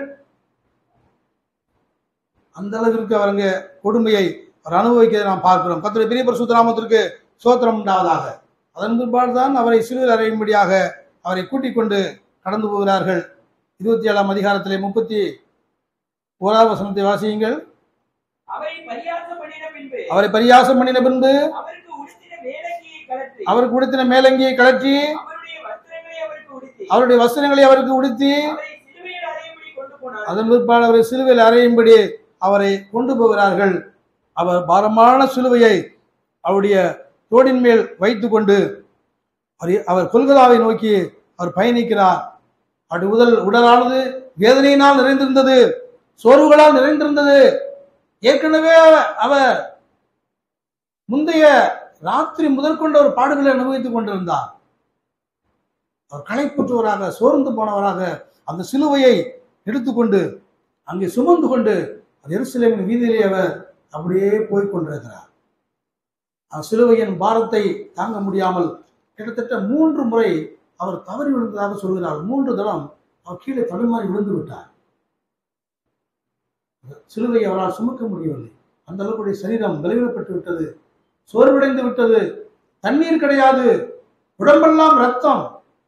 அந்த அளவிற்கு அவருங்க கொடுமையை அவர் அனுபவிக்கிறதை நாம் பார்க்கிறோம் கத்திர பெரிய பரிசுத்தராமத்திற்கு சோத்திரம் உண்டாவதாக அதன் பிற்பாடுதான் அவரை சிறுவில் அறையும்படியாக அவரை கூட்டிக் கொண்டு கடந்து போகிறார்கள் இருபத்தி ஏழாம் அதிகாரத்திலே முப்பத்தி ஓராவது வசனத்தை வாசியுங்கள் அவரை பரியாசம் பண்ணின பின்பு அவரை பரியாசம் பண்ணின பின்பு அவருக்கு உடுத்தின மேலங்கியை கழற்றி அவருக்கு உடுத்தின மேலங்கியை கழற்றி அவருடைய வஸ்திரங்களை அவருக்கு உடுத்தி அவருடைய வஸ்திரங்களை அவருக்கு உடுத்தி அவரை சிலுவையில் அறையும்படி கொண்டு போனார் அதன் பிற்பாடு அவரை சிலுவையில் அறையும்படி அவரை கொண்டு போகிறார்கள் அவர் பாரமான சிலுவையை அவருடைய தோடின் மேல் வைத்துக்கொண்டு அவர் அவர் கொல்கதாவை நோக்கி அவர் பயணிக்கிறார் அவருடைய உடல் உடலானது வேதனையினால் நிறைந்திருந்தது சோர்வுகளால் நிறைந்திருந்தது ஏற்கனவே அவர் முந்தைய ராத்திரி முதற்கொண்டு ஒரு பாடுகளை அனுபவித்துக் கொண்டிருந்தார் அவர் களைப்புற்றவராக சோர்ந்து போனவராக அந்த சிலுவையை எடுத்துக்கொண்டு அங்கே சுமந்து கொண்டு எருசலேமின் வீதியிலே அவர் அப்படியே போய் கொண்டிருக்கிறார் அந்த சிலுவையின் பாரத்தை தாங்க முடியாமல் கிட்டத்தட்ட மூன்று முறை அவர் தவறி விழுந்ததாக சொல்கிறார் மூன்று தரம் அவர் கீழே தடுமாறி விழுந்து விட்டார் சிலுவை அவரால் சுமக்க முடியவில்லை அந்த அளவுடைய சரீரம் பலவீனப்பட்டு விட்டது சோர்வடைந்து விட்டது தண்ணீர் கிடையாது உடம்பெல்லாம் ரத்தம்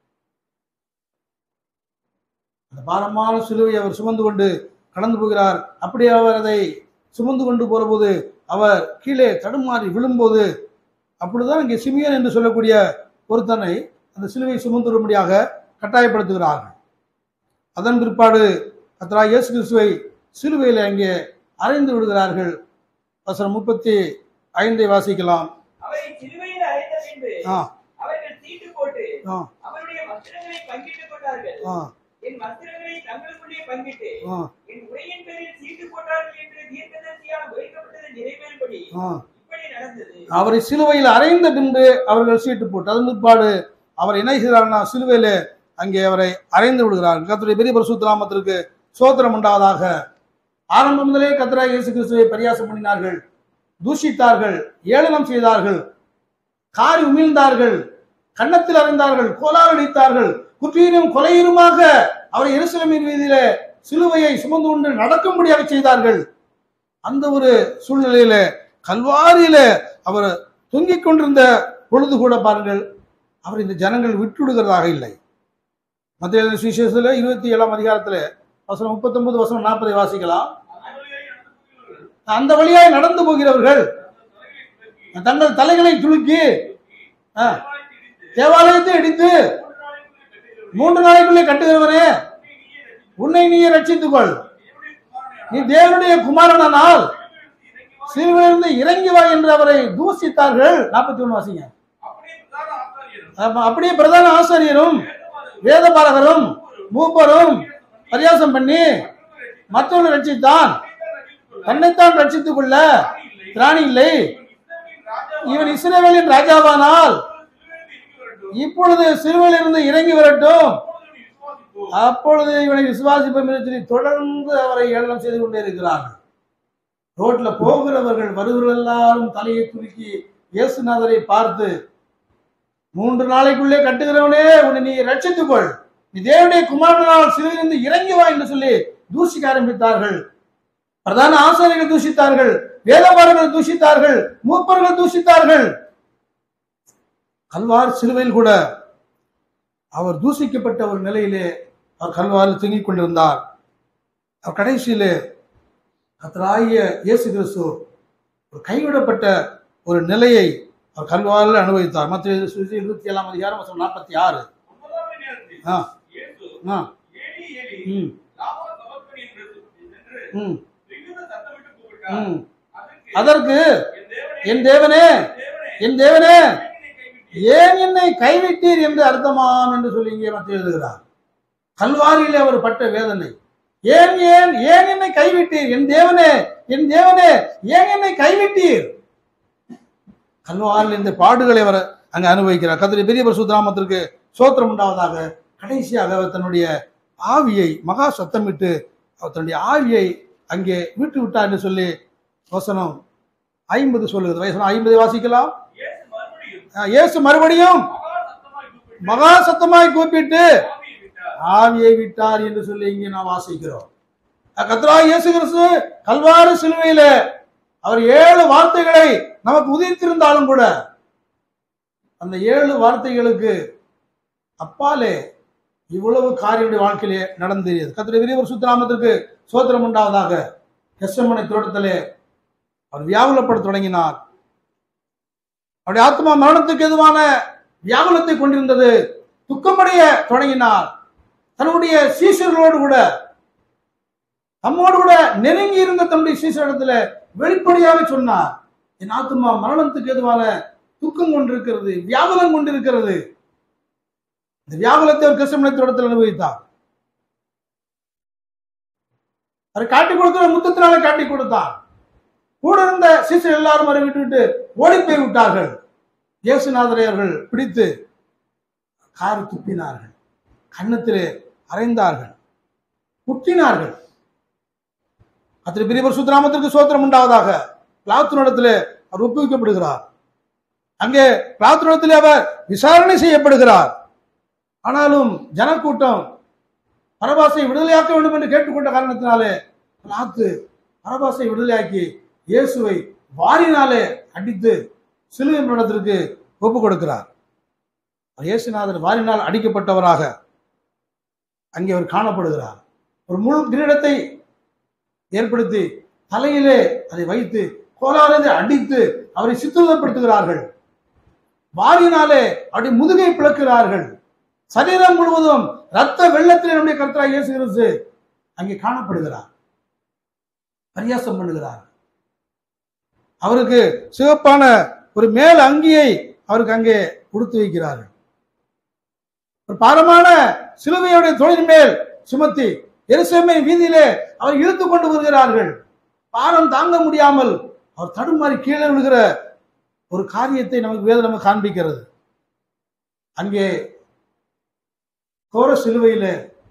அந்த பாரமான சிலுவை அவர் சுமந்து கொண்டு கடந்து போகிறார் அப்படி அவர் அதை சுமந்து கொண்டு போறபோது அவர் கீழே தடுமாறி விழும்போது அப்பொழுதுதான் இங்கே சிமியன் என்று சொல்லக்கூடிய ஒருத்தனை அந்த சிலுவை சுமந்து வரும்படியாக கட்டாயப்படுத்துகிறார்கள் அதன் பிற்பாடு கத்ரா இயேசு கிறிஸ்துவை சிலுவையில் அங்கே அறைந்து விடுகிறார்கள் வசனம் முப்பத்தி ஐந்தை வாசிக்கலாம் அவரை சிலுவையில் அறைந்த பின்பு ஆ அவர்கள் சீட்டு போட்டு ஆ அவருடைய வஸ்திரங்களை பங்கிட்டுக் கொண்டார்கள் ஆ என் வஸ்திரங்களை தங்களுக்குள்ளே பங்கிட்டு ஆ என் உரையின் பேரில் சீட்டு போட்டார்கள் என்று தீர்க்கதரிசியால் உரைக்கப்பட்டது நிறைவேறும்படி ஆ இப்படி நடந்தது அவரை சிலுவையில் அறைந்த பின்பு அவர்கள் சீட்டு போட்டு அதன் பிற்பாடு அவர் என்ன செய்கிறார்னா சிலுவையில் அங்கே அவரை அறைந்து விடுகிறார்கள் கர்த்தருடைய பெரிய பரிசுத்தராமத்திற்கு சோத்திரம் உண்டாவதாக ஆரம்பம் முதலே கத்ரா இயேசு கிறிஸ்துவை பரியாசம் பண்ணினார்கள் தூஷித்தார்கள் ஏளனம் செய்தார்கள் காரி உமிழ்ந்தார்கள் கன்னத்தில் அறிந்தார்கள் கோலால் அடித்தார்கள் குற்றியிலும் கொலையிலுமாக அவரை எருசலேமின் வீதியில சிலுவையை சுமந்து கொண்டு நடக்கும்படியாக செய்தார்கள் அந்த ஒரு சூழ்நிலையில கல்வாரியில அவர் தொங்கிக் கொண்டிருந்த பொழுது கூட பாருங்கள் அவர் இந்த ஜனங்கள் விட்டுவிடுகிறதாக இல்லை மத்திய சுவிசேஷத்துல இருபத்தி ஏழாம் அதிகாரத்துல வசனம் முப்பத்தொன்பது வசனம் நாற்பதை வாசிக்கலாம் அந்த வழியாய் நடந்து போகிறவர்கள் தங்கள் தலைகளை துலுக்கி ஆ, தேவாலயத்தை இடித்து மூன்று நாளைக்குள்ளே கட்டுகிறவனே உன்னை நீயே ரட்சித்துக் கொள் நீ தேவனுடைய குமாரனால் சிறுவிலிருந்து இறங்கி வா என்று அவரை தூசித்தார்கள் நாற்பத்தி ஒண்ணு வாசிங்க ஆமா, அப்படியே பிரதான ஆசிரியரும் வேதபாரகரும் மூப்பரும் பரியாசம் பண்ணி மற்றவர்களை ரட்சித்தான் கொள்ள தன்னைத்தான் ரட்சித்துக் கொள்ள திராணி இல்லை. திராணி இல்லை இவன் இவன் இஸ்ரவேலின் ராஜாவானான். இஸ்ரவேலின் ராஜாவானால் இப்பொழுது சிலுவையில் இறங்கி இப்பொழுது சிறுவையிலிருந்து இறங்கி வரட்டும். வரட்டும் அப்பொழுது நீ விசுவாசிப்போம். அப்பொழுது இவனை விசுவாசிப்போம் என்று சொல்லி தொடர்ந்து அவரை ஏளனம் செய்து கொண்டே இருக்கிறார்கள் ரோட்ல போகிறவர்கள் வருகிறவர்கள் எல்லாரும் தலையை குலுக்கி இயேசுநாதரை பார்த்து மூன்று நாளைக்குள்ளே கட்டுகிறவனே உன்னை நீ ரட்சித்துக்கொள் நீ தேவனுடைய குமாரனால் சிறுவிலிருந்து இறங்கி வா என்று சொல்லி தூஷிக்க ஆரம்பித்தார்கள் பிரதான ஆசிரியர்கள் தூஷித்தார்கள் வேதபாரர்கள் தூஷித்தார்கள் மூப்பர்கள் தூஷித்தார்கள் கல்வார் சிலுவையில் கூட அவர் தூஷிக்கப்பட்ட ஒரு நிலையிலே அவர் கல்வாரில் தொங்கிக் கொண்டிருந்தார் அவர் கடைசியிலே கத்தராகிய இயேசு கிறிஸ்து ஒரு கைவிடப்பட்ட ஒரு நிலையை அவர் கல்வாரில் அனுபவித்தார் மற்ற இருபத்தி ஏழாம் அதிகாரம் வசனம் நாற்பத்தி ஆறு ஒன்பதாம் மணி நேரத்தில் ஆ இயேசு, ஆ ஏலி, ஏலி, ம் லாமா சபக்தனி என்று என்று ம் மிகுந்த சத்தமிட்டு கூப்பிட்டார். ம் அதற்கு, அதற்கு என் தேவனே, என் தேவனே தேவனே, என் தேவனே ஏன் என்னை கைவிட்டீர்? ஏன் என்னை கைவிட்டீர் என்று அர்த்தமாம் என்று சொல்லி இங்கே மத்திய எழுதுகிறார் கல்வாரியிலே அவர் பட்ட வேதனை ஏன் ஏன் ஏன் என்னை கைவிட்டீர் என் தேவனே என் தேவனே ஏன் என்னை கைவிட்டீர் கல்வாரில் இந்த பாடுகளை அவர் அங்க அனுபவிக்கிறார் கத்திரி பெரிய பரிசுத்தராமத்திற்கு சோத்திரம் உண்டாவதாக கடைசியாக அவர் தன்னுடைய ஆவியை மகா சத்தமிட்டு அவர் தன்னுடைய ஆவியை அங்கே விட்டு விட்டார் என்று சொல்லி வசனம் ஐம்பது சொல்லுகிறது வயசனம் ஐம்பது வாசிக்கலாம் இயேசு மறுபடியும் ஆஹ் இயேசு மறுபடியும் மகா சத்தமாய் கூப்பிட்டு மகா சத்தமாய் கூப்பிட்டு ஆவியை விட்டார். ஆவியை விட்டார் என்று சொல்லி இங்கே நாம் வாசிக்கிறோம் அஹ் கர்த்தரா இயேசு கிறிஸ்து கல்வாறு சிலுவையில அவர் ஏழு வார்த்தைகளை நமக்கு உதிர்த்திருந்தாலும் கூட அந்த ஏழு வார்த்தைகளுக்கு அப்பாலே இவ்வளவு காரியனுடைய வாழ்க்கையிலே நடந்தது கத்திர விரிவர் சுத்தராமத்திற்கு சோத்திரம் உண்டாவதாக கெசமனை தோட்டத்திலே அவர் வியாகுலப்பட தொடங்கினார் அவருடைய ஆத்மா மரணத்துக்கு எதுவான வியாகுலத்தை கொண்டிருந்தது துக்கமடைய தொடங்கினார் தன்னுடைய சீசர்களோடு கூட நம்மோடு கூட நெருங்கி இருந்த தன்னுடைய சீசரிடத்துல வெளிப்படையாக சொன்னார் என் ஆத்மா மரணத்துக்கு எதுவான துக்கம் கொண்டிருக்கிறது வியாகுலம் கொண்டிருக்கிறது இந்த வியாகுலத்தை ஒரு கிருஷ்ணமனை தோட்டத்தில் அனுபவித்தார் அதை காட்டிக் கொடுக்கிற முத்தத்தினால காட்டிக் கொடுத்தார் கூட இருந்த சீசர் எல்லாரும் அதை விட்டு விட்டு ஓடி போய் விட்டார்கள் இயேசுநாதரை அவர்கள் பிடித்து காரி துப்பினார்கள் கன்னத்திலே அறைந்தார்கள் குத்தினார்கள் அத்தனை பெரிய சுத்திராமத்திற்கு சோத்திரம் உண்டாவதாக பிளாத்துனிடத்திலே அவர் ஒப்புவிக்கப்படுகிறார் அங்கே பிளாத்துனிடத்திலே அவர் விசாரணை செய்யப்படுகிறார் ஆனாலும் ஜனக்கூட்டம் பரபாசை விடுதலையாக்க வேண்டும் என்று கேட்டுக்கொண்ட காரணத்தினாலே பிளாத்து பரபாசை விடுதலையாக்கி இயேசுவை வாரினாலே அடித்து சிலுவை மரணத்திற்கு ஒப்பு கொடுக்கிறார் இயேசுநாதர் வாரினால் அடிக்கப்பட்டவராக அங்கே அவர் காணப்படுகிறார் ஒரு முழு கிரீடத்தை ஏற்படுத்தி தலையிலே அதை வைத்து கோலாரதை அடித்து அவரை சித்திரப்படுத்துகிறார்கள் வாரினாலே அப்படி முதுகை பிளக்கிறார்கள் சரீரம் முழுவதும் ரத்த வெள்ளத்தில் நம்முடைய கர்த்தராக இயேசு கிறிஸ்து அங்கே காணப்படுகிறார் பரியாசம் பண்ணுகிறார் அவருக்கு சிவப்பான ஒரு மேல் அங்கியை அவருக்கு அங்கே உடுத்து வைக்கிறார்கள் ஒரு பாரமான சிலுவையுடைய தொழில் மேல் சுமத்தி எருசலேமை வீதியிலே அவர் இழுத்து கொண்டு வருகிறார்கள் பாரம் தாங்க முடியாமல் அவர் தடுமாறி கீழே விழுகிற ஒரு காரியத்தை நமக்கு வேதம் நமக்கு காண்பிக்கிறது அங்கே கோர சிலுவையிலே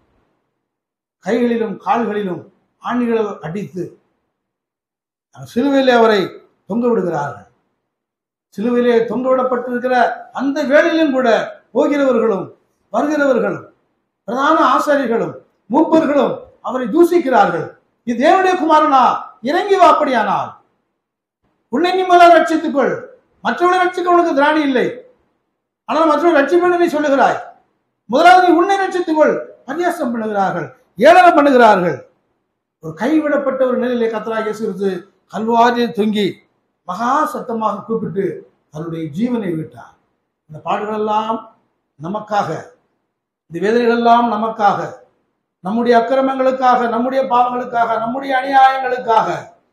கைகளிலும் கால்களிலும் ஆணிகளை அடித்து அந்த சிலுவையிலே அவரை தொங்க விடுகிறார்கள் சிலுவையிலே தொங்க விடப்பட்டிருக்கிற அந்த வேளையிலும் கூட போகிறவர்களும் வருகிறவர்களும் பிரதான ஆசாரிகளும் மூப்பர்களும் அவரை தூசிக்கிறார்கள் இது தேவனுடைய குமாரனா இறங்கி வா அப்படியானால் உன்னை நீ முதல்ல ரட்சித்துக்கொள் மற்றவர்களை ரட்சிக்க உனக்கு திராணி இல்லை ஆனால் மற்றவர்கள் ரட்சிப்பேன் நீ சொல்லுகிறாய் முதலாவது நீ உன்னை ரட்சித்துக்கொள் பரியாசம் பண்ணுகிறார்கள் ஏளனம் பண்ணுகிறார்கள் ஒரு கைவிடப்பட்ட ஒரு நிலையிலே கத்தராக இயேசு கல்வாரியில் தொங்கி மகா சத்தமாக கூப்பிட்டு தன்னுடைய ஜீவனை விட்டார் இந்த பாடுகள் எல்லாம் நமக்காக இந்த வேதனைகள் எல்லாம் நமக்காக நம்முடைய அக்கிரமங்களுக்காக நம்முடைய பாவங்களுக்காக நம்முடைய அநியாயங்களுக்காக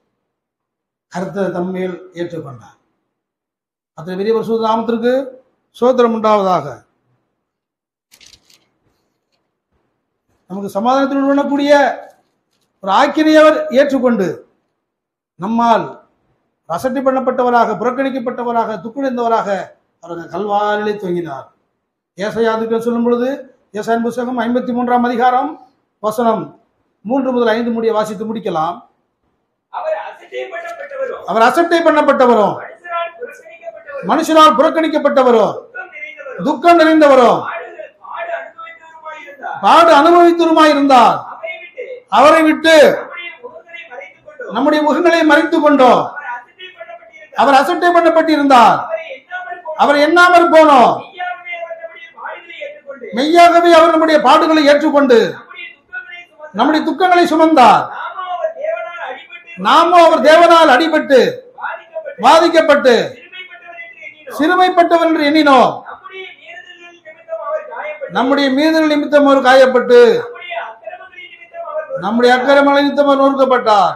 கருத்தை தம்மேல் ஏற்றுக்கொண்டார் அத்தனை பெரிய பரிசுத்த நாமத்திற்கு சோதரம் உண்டாவதாக நமக்கு சமாதானத்தில் உணரக்கூடிய ஒரு ஆக்கினை அவர் ஏற்றுக்கொண்டு நம்மால் அசட்டை பண்ணப்பட்டவராக புறக்கணிக்கப்பட்டவராக துக்குடைந்தவராக அவர் கல்வாரிலே தொங்கினார் ஏசையாதுக்கு சொல்லும் பொழுது ஏசாயின் புஸ்தகம் ஐம்பத்தி மூன்றாம் அதிகாரம் வசனம் மூன்று முதல் ஐந்து முடிய வாசித்து முடிக்கலாம் அவர் அசட்டை பண்ணப்பட்டவரும் அவர் அசட்டை பண்ணப்பட்டவரும் மனுஷரால் புறக்கணிக்கப்பட்டவரும் மனுஷனால் புறக்கணிக்கப்பட்டவரும் துக்கம் நிறைந்தவரும் துக்கம் நிறைந்தவரும் பாடு பாடு அனுபவித்தவருமாயிருந்தார் பாடு அனுபவித்தருமாயிருந்தார் அவரை விட்டு அவரை விட்டு நம்முடைய முகங்களை மறைத்துக் கொண்டோம் நம்முடைய முகங்களை மறைத்துக் கொண்டோம் அவர் அசட்டை அவர் அசட்டை பண்ணப்பட்டிருந்தார் பண்ணப்பட்டிருந்தார் அவரை எண்ணாமல் அவர் எண்ணாமற் போனோம். போனோம் மெய்யாகவே அவர் நம்முடைய பாடுகளை ஏற்றுக்கொண்டு மெய்யாகவே அவர் நம்முடைய பாடுகளை ஏற்றுக்கொண்டு நம்முடைய நம்முடைய துக்கங்களை துக்கங்களை சுமந்தார். சுமந்தார் நாமோ அவர் தேவனால் அடிபட்டு நாமோ அவர் தேவனால் அடிபட்டு பாதிக்கப்பட்டு பாதிக்கப்பட்டு சிறுமைப்பட்டவர் என்று எண்ணினோம். சிறுமைப்பட்டவர் என்று எண்ணினோம் நம்முடைய மீறுதல்கள் நிமித்தம் அவர் காயப்பட்டு நம்முடைய மீதல் நிமித்தம் அவர் காயப்பட்டு நம்முடைய அக்கிரமங்களின் நிமித்தம் அவர் நம்முடைய அக்கிரமங்களை நிமித்தம் அவர் நொறுக்கப்பட்டார்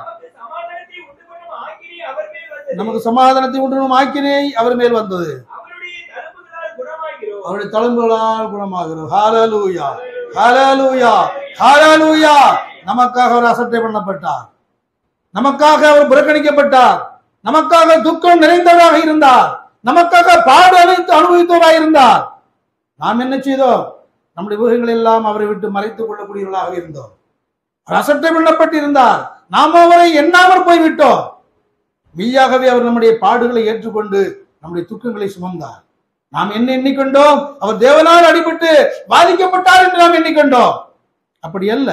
நமக்கு சமாதானத்தை உண்டு நமக்கு சமாதானத்தை உண்டு பண்ணும் ஆக்கினை அவர் மேல் வந்தது ஆக்கினை அவர் மேல் வந்தது அவருடைய தழும்புகளால் குணமாகிறோம் அவருடைய தழும்புகளால் குணமாகிறோம் ஹalleluya ஹalleluya ஹalleluya நமக்காக அவர் அசட்டை பண்ணப்பட்டார் நமக்காக அவர் புறக்கணிக்கப்பட்டார் நமக்காக துக்கம் நிறைந்தவராக இருந்தார் நமக்காக பாடு அனைத்து அனுபவித்தவராக இருந்தார் நாம் என்ன செய்தோம் நம்முடைய விவகங்கள் எல்லாம் அவரை விட்டு மறைத்துக் கொள்ளக்கூடியவர்களாக இருந்தோம் அவர் அசட்டை பண்ணப்பட்டிருந்தார் நாம் அவரை எண்ணாமல் போய்விட்டோம் மெய்யாகவே அவர் நம்முடைய பாடுகளை ஏற்றுக்கொண்டு நம்முடைய துக்கங்களை சுமந்தார் நாம் என்ன எண்ணிக்கொண்டோம் அவர் தேவனால் அடிபட்டு பாதிக்கப்பட்டார் என்று நாம் எண்ணிக்கொண்டோம் அப்படி அல்ல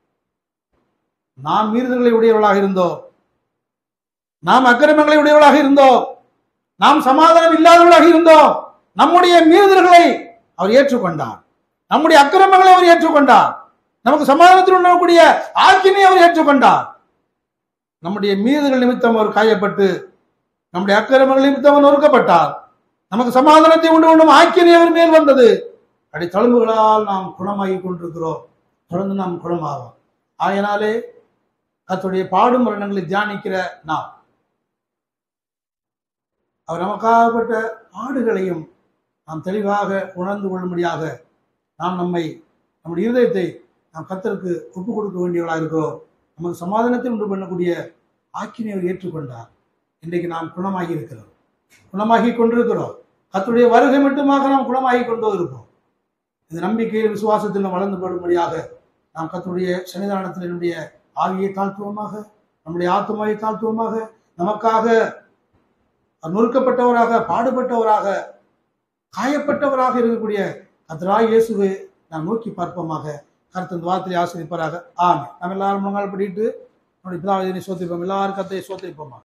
நாம் மீறுதல்களை உடையவர்களாக இருந்தோம் நாம் அக்கிரமங்களை உடையவர்களாக இருந்தோம் நாம் சமாதானம் இல்லாதவர்களாக இருந்தோம் நம்முடைய மீறுதல்களை அவர் ஏற்றுக்கொண்டார் நம்முடைய அக்கிரமங்களை அவர் ஏற்றுக்கொண்டார் நமக்கு சமாதானத்தில் உண்ணக்கூடிய ஆக்கினை அவர் ஏற்றுக்கொண்டார் நம்முடைய மீறுதல்கள் நிமித்தம் அவர் காயப்பட்டு நம்முடைய அக்கிரமங்கள் நிமித்தம் அவர் நொறுக்கப்பட்டார் நமக்கு சமாதானத்தை உண்டு கொண்டும் ஆக்கினை அவர் மேல் வந்தது அடி தழும்புகளால் நாம் குணமாகி கொண்டிருக்கிறோம் தொடர்ந்து நாம் குணமாவோம் ஆகையினாலே கர்த்தருடைய பாடும் மரணங்களை தியானிக்கிற நாம் அவர் நமக்காகப்பட்ட பாடுகளையும் நாம் தெளிவாக உணர்ந்து கொள்ளும்படியாக நாம் நம்மை நம்முடைய இருதயத்தை நாம் கர்த்தருக்கு ஒப்புக் கொடுக்க வேண்டியவர்களாக இருக்கிறோம் நமக்கு சமாதானத்தை உண்டு பண்ணக்கூடிய ஆக்கினை அவர் ஏற்றுக்கொண்டார் இன்றைக்கு நாம் குணமாகி இருக்கிறோம் குணமாகி கொண்டிருக்கிறோம் கர்த்தருடைய வருகை மட்டுமாக நாம் குணமாகி கொண்டு இருப்போம் இந்த நம்பிக்கையில் விசுவாசத்தில் நாம் வளர்ந்து படும்படியாக நாம் கர்த்தருடைய சன்னிதானத்தில் என்னுடைய ஆவியை தாழ்த்துவமாக நம்முடைய ஆத்மாவை தாழ்த்துவமாக நமக்காக நொறுக்கப்பட்டவராக பாடுபட்டவராக காயப்பட்டவராக இருக்கக்கூடிய கர்த்தராய் இயேசுவை நாம் நோக்கி பார்ப்போமாக கருத்து வார்த்தையை ஆசிரியப்பாராக ஆமே நம்ம எல்லாரும் முழங்கால் படிட்டு நம்முடைய பிதாவை சோத்திருப்போம் எல்லாரும் கத்தையை சோத்திருப்போமா